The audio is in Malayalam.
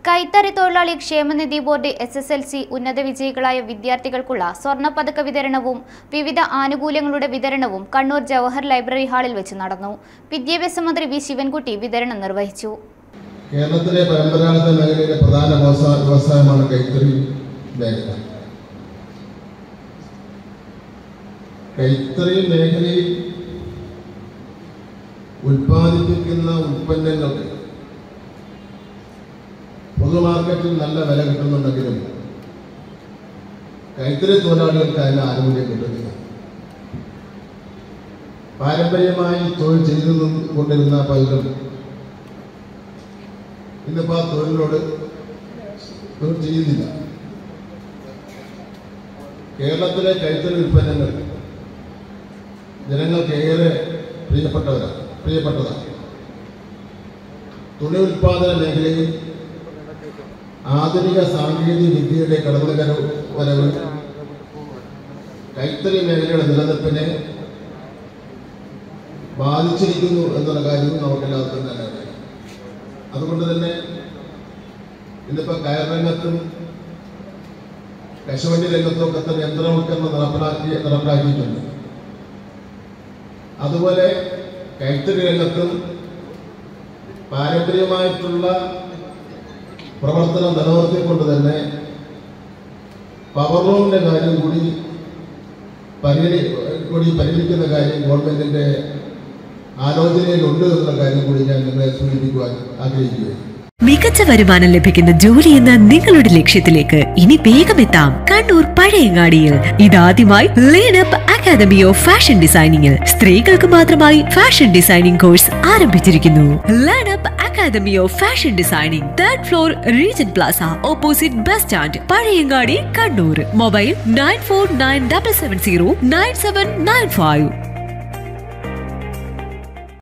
കൈത്തറി തൊഴിലാളി ക്ഷേമനിധി board S S L C ഉന്നത വിജയികളായ വിദ്യാർത്ഥികൾക്കുള്ള സ്വർണ്ണപ്പതക്ക വിതരണവും വിവിധ ആനുകൂല്യങ്ങളുടെ വിതരണവും കണ്ണൂർ ജവഹർ ലൈബ്രറി ഹാളിൽ വെച്ച് നടന്നു വിദ്യാഭ്യാസ മന്ത്രി വി ശിവൻകുട്ടി വിതരണം നിർവഹിച്ചു കേരളത്തിലെ പരമ്പരാഗത മേഖലയിലെ പ്രധാന വ്യവസായ വ്യവസായമാണ് കൈത്തറി മേഖല കൈത്തറി മേഖലയിൽ ഉൽപ്പാദിപ്പിക്കുന്ന ഉൽപ്പന്നങ്ങൾക്ക് പൊതുമാർക്കറ്റിൽ നല്ല വില കിട്ടുന്നുണ്ടെങ്കിലും കൈത്തറി തൊഴിലാളികൾക്ക് അതിന് ആനുകൂല്യം കിട്ടുന്നില്ല പാരമ്പര്യമായി തൊഴിൽ ചെയ്തു കൊണ്ടിരുന്ന പലരും ഇന്നിപ്പോൾ ആ തൊഴിലിനോട് തൊഴിൽ ചെയ്യുന്നില്ല കേരളത്തിലെ കൈത്തറി ഉൽപ്പന്നങ്ങൾ ജനങ്ങൾക്ക് ഏറെ പ്രിയപ്പെട്ടവരാണ് പ്രിയപ്പെട്ടതാണ് തുണി ഉൽപാദന മേഖലയിൽ ആധുനിക സാങ്കേതിക വിദ്യയുടെ കടന്നുകര വരവ് കൈത്തറി മേഖലയുടെ നിലനിൽപ്പിനെ ബാധിച്ചിരിക്കുന്നു എന്നുള്ള കാര്യവും നമുക്കെല്ലാവർക്കും തന്നെ അറിയാം അതുകൊണ്ട് തന്നെ ഇന്നിപ്പോൾ കയർ രംഗത്തും കശുവണ്ടി രംഗത്തും ഒക്കെ തന്നെ യന്ത്രവൽക്കരണം നടപ്പിലാക്കി നടപ്പിലാക്കിയിട്ടുണ്ട് അതുപോലെ കൈത്തറി രംഗത്തും പാരമ്പര്യമായിട്ടുള്ള പ്രവർത്തനം നിലനിർത്തിക്കൊണ്ട് തന്നെ പവർ റൂമിന്റെ കാര്യം കൂടി പരിഗണി കൂടി പരിഗണിക്കുന്ന കാര്യം ഗവൺമെന്റിന്റെ ആലോചനയിലുണ്ട് എന്നുള്ള കാര്യം കൂടി ഞാൻ നിങ്ങളെ സൂചിപ്പിക്കുവാൻ ആഗ്രഹിക്കുകയാണ് മികച്ച വരുമാനം ലഭിക്കുന്ന ജോലി എന്ന നിങ്ങളുടെ ലക്ഷ്യത്തിലേക്ക് ഇനി വേഗം എത്താം കണ്ണൂർ പഴയങ്ങാടിയിൽ ഇതാദ്യമായി ലേണപ്പ് അക്കാദമി ഓഫ് ഫാഷൻ ഡിസൈനിങ്ങിൽ സ്ത്രീകൾക്ക് മാത്രമായി ഫാഷൻ ഡിസൈനിംഗ് കോഴ്സ് ആരംഭിച്ചിരിക്കുന്നു Learnup academy of fashion designing third floor region plaza opposite bus stand Pazhayangadi Kannur mobile nine four nine double seven zero nine seven nine five